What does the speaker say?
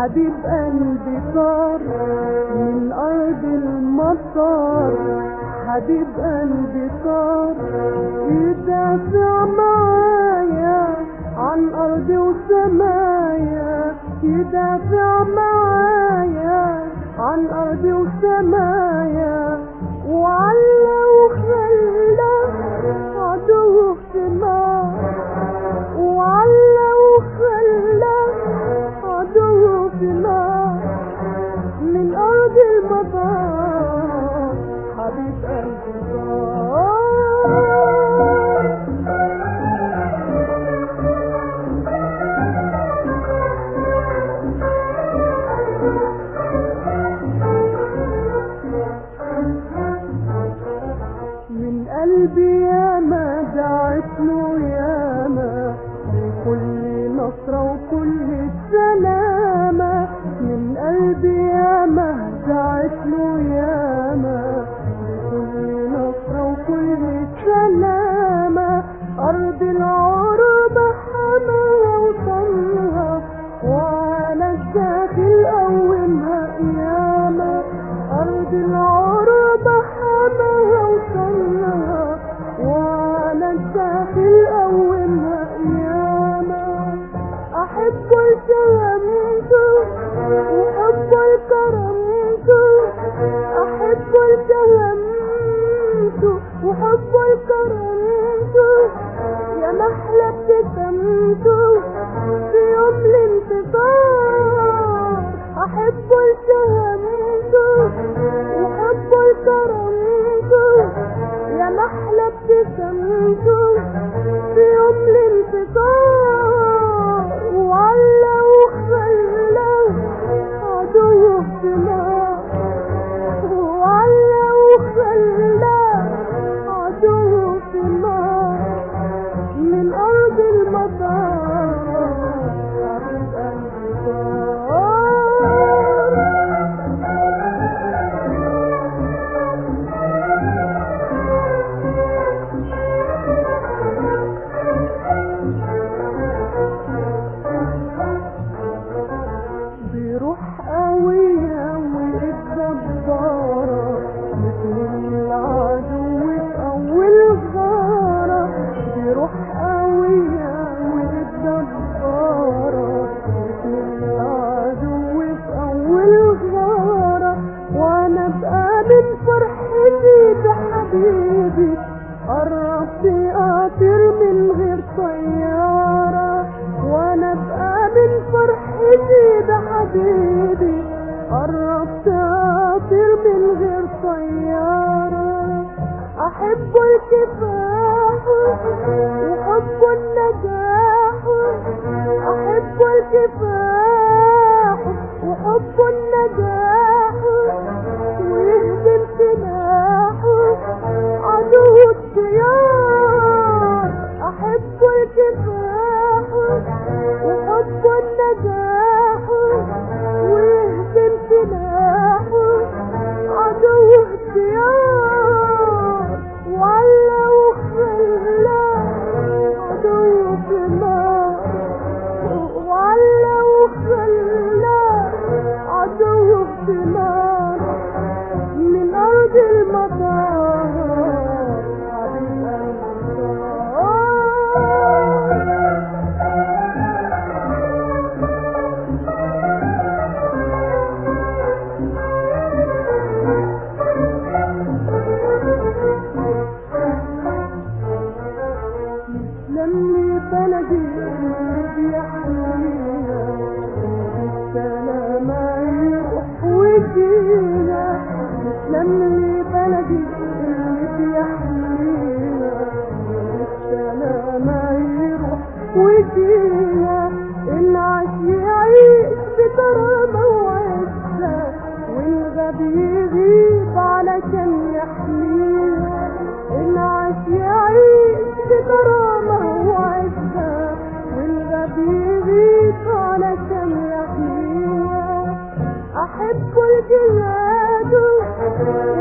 حبيب قلبي طار من أرض المطار حبيب قلبي طار يدافع معايا عن أرضي وسمايا يدافع معايا عن أرضي وسمايا وعلى وخلى عدو في نار وعلى وخلى عدو في نار من أرض المطار حبيب قلبي طار من قلبي ياما دعت له ياما كل نصرة وكل سلامة من قلبي ياما دعت له ياما كل نصرة وكل سلامة أرض العربة حماها وطنها وعلى الداخل قومها قيامة أرض العربة حماها وطنها وعلى الداخل قومها قيامة أحب التهمته وحب الكرمته أحب التهمته وحب الكرمته يا محلى ابتسامته في يوم الانتصار أحب التهمته وحب الكرمته يا محلى ابتسامته في يوم الانتصار وعلى وخلى عدو في نار وعلى وخلى عدو في نار من أرض المطار حبيب قلبي بروح قوية واتدبارة بتهل العدو في أول غارة بروح قوية واتدبارة بتهل العدو في أول غارة وأنا بقى من فرحتي بحبيبي قربت أطير من غير طيارة وأنا بقى من فرحتي بحبيبي قربت أطير من غير طيارة أحب الكفاح وحب النجاح أحب الكفاح وحب النجاح ويهدم سلاحه عدو الديار أحب الكفاح وحب النجاح ويهدم سلاحه عدو الديار وعلى وخلى عدو في النار وعلى وخلى عدو في النار من أرض المطار حبيب لمي بلدي اللي بيحميها السلامة يروح ويجينا لمي بلدي اللي بيحميها السلامة يروح ويجينا العاش يعيش بكرامة وعزة والغبي يغيب علشان يحميها العاش يعيش بكرامة وعزة والغبي يغيب علشان يحميها أحب الجهاد